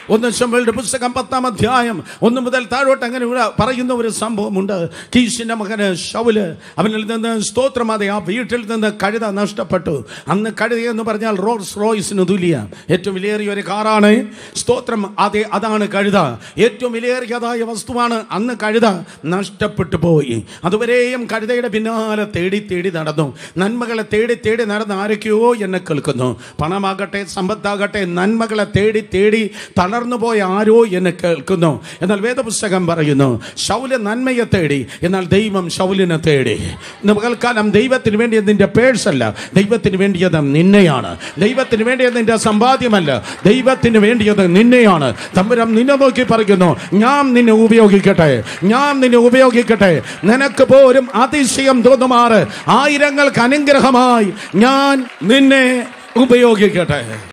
ഒന്ന് ശമ്പളുടെ പുസ്തകം പത്താം അധ്യായം ഒന്ന് മുതൽ താഴോട്ട് അങ്ങനെ ഇവിടെ പറയുന്ന ഒരു സംഭവമുണ്ട് കീശിന്റെ മകന് ഷൗല് അവനിൽ നിന്ന് സ്തോത്രമാതെ ആ വീട്ടിൽ നിന്ന് കഴുത നഷ്ടപ്പെട്ടു അന്ന് കഴുത എന്ന് പറഞ്ഞാൽ റോൾസ് റോയ്സിന് തുല്യ ഏറ്റവും വിലയേറിയ ഒരു കാറാണ് സ്തോത്രം അതെ അതാണ് കഴുത ഏറ്റവും വിലയേറിയതായ വസ്തുവാണ് അന്ന് കഴുത നഷ്ടപ്പെട്ടു പോയി അതുവരെയും കഴുതയുടെ പിന്നാലെ തേടി തേടി നടന്നു നന്മകളെ തേടി തേടി നടന്ന് ആരൊക്കെയോ എന്നെ കേൾക്കുന്നു പണമാകട്ടെ സമ്പത്താകട്ടെ നന്മകളെ തേടി തേടി തളർന്നു പോയ ആരോ എന്നെ കേൾക്കുന്നു എന്നാൽ വേദപുസ്തകം പറയുന്നു ശൗല നന്മയെ തേടി എന്നാൽ ദൈവം ശൗലിനെ തേടി ഇന്ന് പകൽക്കാലം ദൈവത്തിന് വേണ്ടിയത് നിന്റെ പേഴ്സല്ല ദൈവത്തിന് വേണ്ടിയത് നിന്നെയാണ് ദൈവത്തിന് വേണ്ടിയത് നിന്റെ സമ്പാദ്യമല്ല ദൈവത്തിന് വേണ്ടിയത് നിന്നെയാണ് തമ്പുരം നിന്നെ നോക്കി പറയുന്നു ഞാൻ നിന്നെ ഉപയോഗിക്കട്ടെ ഞാൻ നിന്നെ ഉപയോഗിക്കട്ടെ നിനക്ക് പോലും അതിശയം തോന്നുമാറ് ആയിരങ്ങൾക്ക് അനുഗ്രഹമായി ഞാൻ നിന്നെ ഉപയോഗിക്കട്ടെ